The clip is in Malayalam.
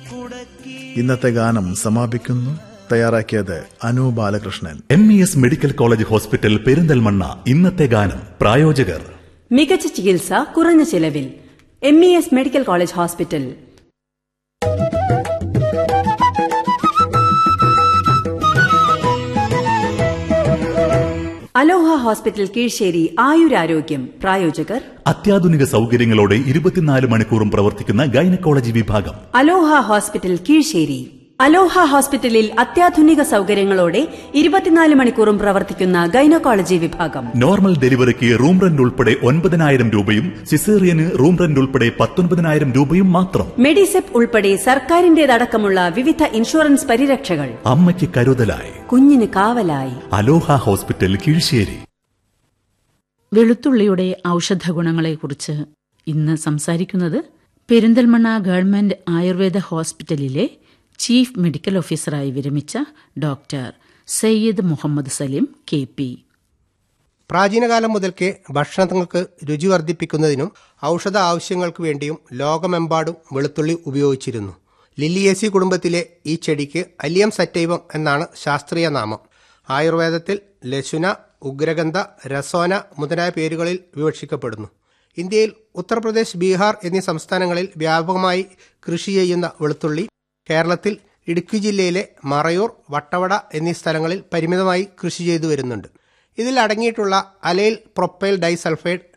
ഇന്നത്തെ ഗാനം സമാപിക്കുന്നു തയ്യാറാക്കിയത് Anu Balakrishnan M E S medical college hospital Perinthalmanna ഇന്നത്തെ ഗാനം പ്രായോജകർ മികച്ച ചികിത്സ കുറഞ്ഞ ചിലവിൽ M E S medical college hospital Aloha hospital Keezhissery ആയുരാരോഗ്യം പ്രായോജകർ അത്യാധുനിക സൗകര്യങ്ങളോടെ ഇരുപത്തിനാല് മണിക്കൂറും പ്രവർത്തിക്കുന്ന ഗൈനക്കോളജി വിഭാഗം അലോഹ ഹോസ്പിറ്റൽ കീഴ്ശ്ശേരി അലോഹ ഹോസ്പിറ്റലിൽ അത്യാധുനിക സൗകര്യങ്ങളോടെ ഇരുപത്തിനാല് മണിക്കൂറും പ്രവർത്തിക്കുന്ന ഗൈനക്കോളജി വിഭാഗം നോർമൽ ഡെലിവറിക്ക് റൂം റെന്റ് ഉൾപ്പെടെ ഒൻപതിനായിരം രൂപയും സിസേറിയന് റൂം റെന്റ് ഉൾപ്പെടെ പത്തൊൻപതിനായിരം രൂപയും മാത്രം മെഡിസെപ്പ് ഉൾപ്പെടെ സർക്കാരിന്റേതടക്കമുള്ള വിവിധ ഇൻഷുറൻസ് പരിരക്ഷകൾ അമ്മയ്ക്ക് കരുതലായി കുഞ്ഞിന് കാവലായി അലോഹ ഹോസ്പിറ്റൽ കീഴ്ശ്ശേരി വെളുത്തുള്ളിയുടെ ഔഷധ ഗുണങ്ങളെക്കുറിച്ച് ഇന്ന് സംസാരിക്കുന്നത് പെരിന്തൽമണ്ണ ഗവൺമെന്റ് ആയുർവേദ ഹോസ്പിറ്റലിലെ ചീഫ് മെഡിക്കൽ ഓഫീസറായി വിരമിച്ച doctor Syed Muhammad Saleem K P പ്രാചീനകാലം മുതൽക്കേ ഭക്ഷണങ്ങൾക്ക് രുചി വർദ്ധിപ്പിക്കുന്നതിനും ഔഷധ ആവശ്യങ്ങൾക്ക് വേണ്ടിയും ലോകമെമ്പാടും വെളുത്തുള്ളി ഉപയോഗിച്ചിരുന്നു ലില്ലിയേസി കുടുംബത്തിലെ ഈ ചെടിക്ക് അലിയം സറ്റൈവം എന്നാണ് ശാസ്ത്രീയ നാമം ആയുർവേദത്തിൽ ലശുന ഉഗ്രഗന്ധ രസോന മുതലായ പേരുകളിൽ വിവക്ഷിക്കപ്പെടുന്നു ഇന്ത്യയിൽ ഉത്തർപ്രദേശ് ബീഹാർ എന്നീ സംസ്ഥാനങ്ങളിൽ വ്യാപകമായി കൃഷി ചെയ്യുന്ന വെളുത്തുള്ളി കേരളത്തിൽ ഇടുക്കി ജില്ലയിലെ മറയൂർ വട്ടവട എന്നീ സ്ഥലങ്ങളിൽ പരിമിതമായി കൃഷി ചെയ്തു വരുന്നുണ്ട് ഇതിൽ അടങ്ങിയിട്ടുള്ള അലൈൽ പ്രൊപ്പൈൽ ഡൈസൾഫൈഡ്